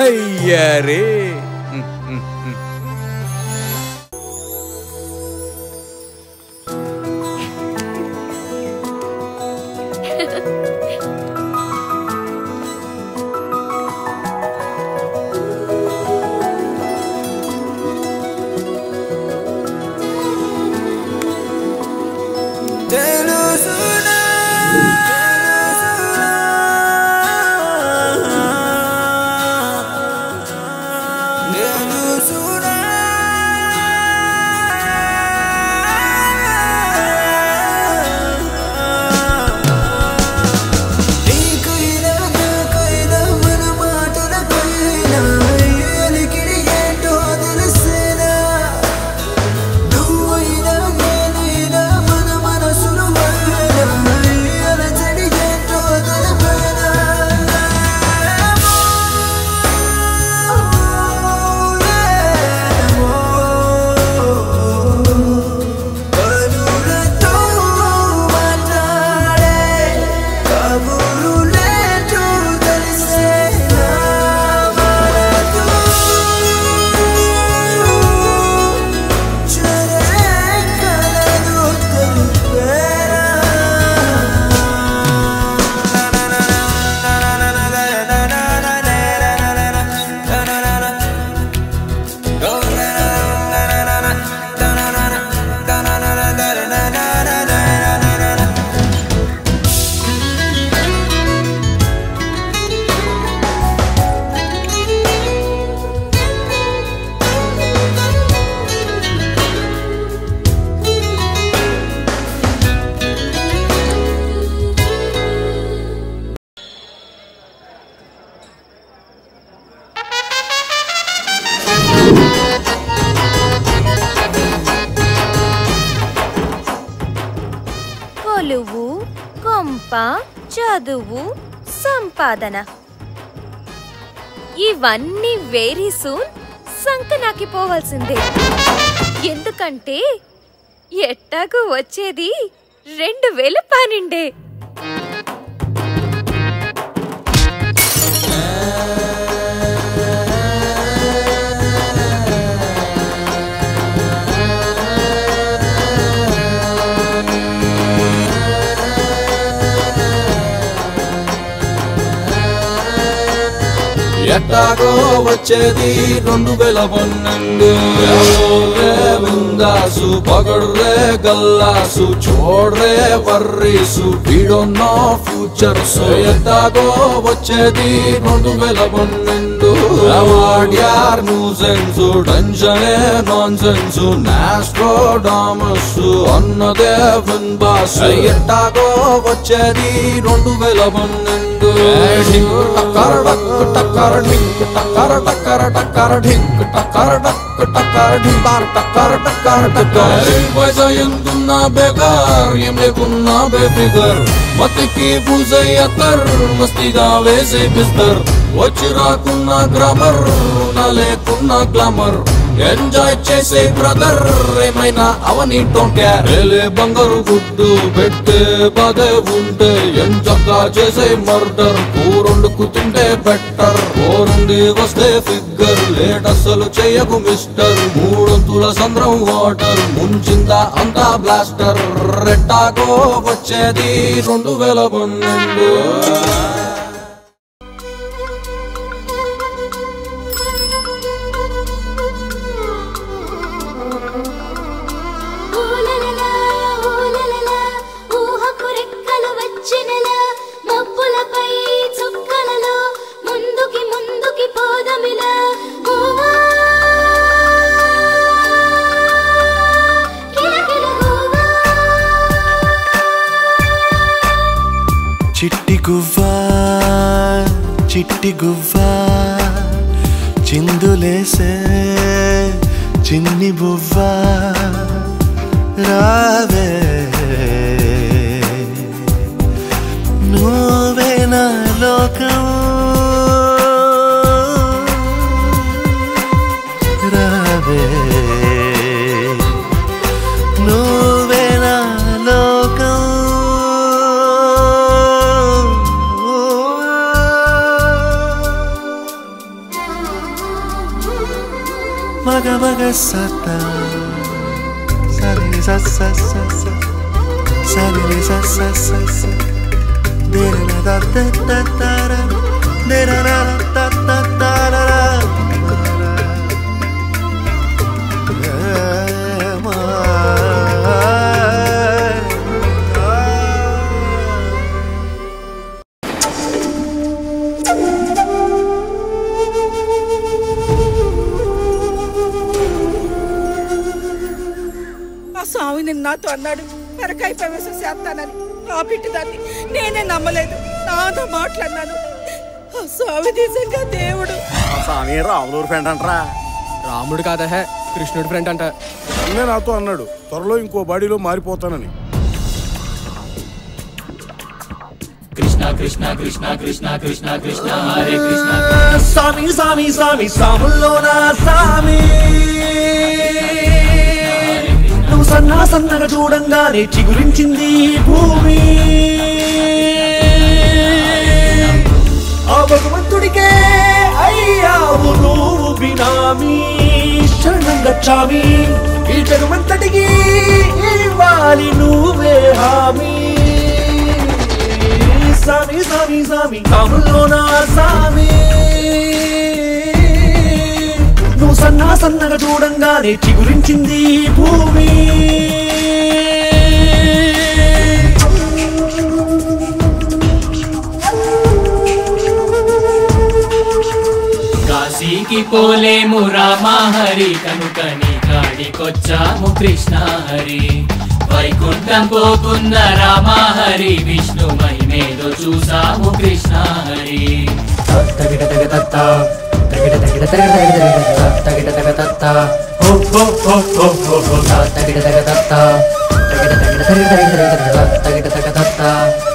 అయ్యారే కొలువు కొంప చదువు సంపాదన ఇవన్నీ వెరీ సూన్ సంకనాకి పోవాల్సిందే ఎందుకంటే ఎట్టాకు వచ్చేది రెండు వేల పనిండే ఎట్టాగో వచ్చేది రెండు వేల పన్నెండు ఎవరే విందాసు పగడ్రే గల్లాసు చూడ్రే వర్రీసు వీడొన్నో ఫ్యూచర్స్ ఎట్టాగో వచ్చేది రెండు వేల పన్నెండు వాడ్యార్ న్యూసెన్స్ టెన్షనే నాన్ సెన్స్ నాస్ట్రోడామస్ అన్నదే వింబాస్ ఎట్టాగో వచ్చేది రెండు వేల పన్నెండు టక్కర డక్ టక్కర ఢింక్ టక్కర టక్కర టక్కర ఢింక్ టక్కర డక్ టక్కర ఢింబార్ టక్కర టక్కర టక్కర పైసా ఎంతున్నా బేకార్ ఏం లేకున్నా బేఫిగర్ మతికి పూజయ్యతర్ మస్తిగా వేసే బిస్తర్ వచ్చి రాకున్నా గ్రామర్ నా లేకున్నా గ్లామర్ ఎంజాయ్ చేసే బ్రదర్ ఏమైనా అవని డోంట్ కేర్ ఏలే బంగారు గుడ్డు పెట్టే బాధే ఉంటే ఎంచక్కా చేసే మర్డర్ కూరొండుకు తింటే బెటర్ కోరుండి వస్తే ఫిగ్గర్ లేట్ అస్సలు చెయ్యకు మిస్టర్ మూడొంతుల సంద్రం వాటర్ ముంచిందా అంతా బ్లాస్టర్ రెట్టాకో వచ్చేది రెండు వేల పన్నెండు ఊలలలా, ఊలలలా, ఊహకు రెక్కలు వచ్చినలా, మబ్బులపై చుక్కలలో, ముందుకి ముందుకి పోదమిలా, ఊవా. కిలకిల ఊవా. చిట్టి గువ్వా చిట్టి గువ్వా చిందులేసే చిన్ని బువ్వా రావే నువ్వే నా లోకం రావే నువ్వే నా లోకం మగ మగ సత సరి స స స స సరి స స స స దేర ద ద ద ద ర దేర ర ద ద ద ర ర ఏ మా ఆ స్వామి నిన్న నాతో అన్నాడు పరకాయ ప్రవేశం చేస్తానని ఆ దాన్ని నేనే నమ్మలేదు నాతో మాట్లాడినాను ఆ స్వామి నిజంగా దేవుడు స్వామి రాములూరు ఫ్రెండ్ అంటరా రాముడు కాదా హే కృష్ణుడి ఫ్రెండ్ అంట అన్నే నాతో అన్నాడు త్వరలో ఇంకో బాడీలో మారిపోతానని స్వామి స్వామి స్వామి స్వాముల్లోన స్వామి నువ్వు సన్నా సన్నగా చూడంగానే చిగురించింది ఈ భూమి ఆ భగవంతుడికే అయ్యావు నువ్వు బినామీ శరణం గచ్చామి ఈ జగమంతటికి ఇవ్వాలి నువ్వే హామీ సామి సామి సామి కాములోన సామి నువ్వు సన్నా సన్నగా చూడంగానే చిగురించింది ఈ భూమి కాశీకి పోలేము రామా హరి కనుకని కాడికొచ్చాము కృష్ణ హరి వైకుంఠం పోకున్న రామా హరి విష్ణు మహిమేదో చూసాము కృష్ణ హరి తగిట తగ తత్త తగిట తగిట తగ తగిట తగిట తగ తత్త హో హో హో హో హో హో తగిట తగ తత్త తగిట తగిట తగ తగిట తగిట తగిట తగ తత్త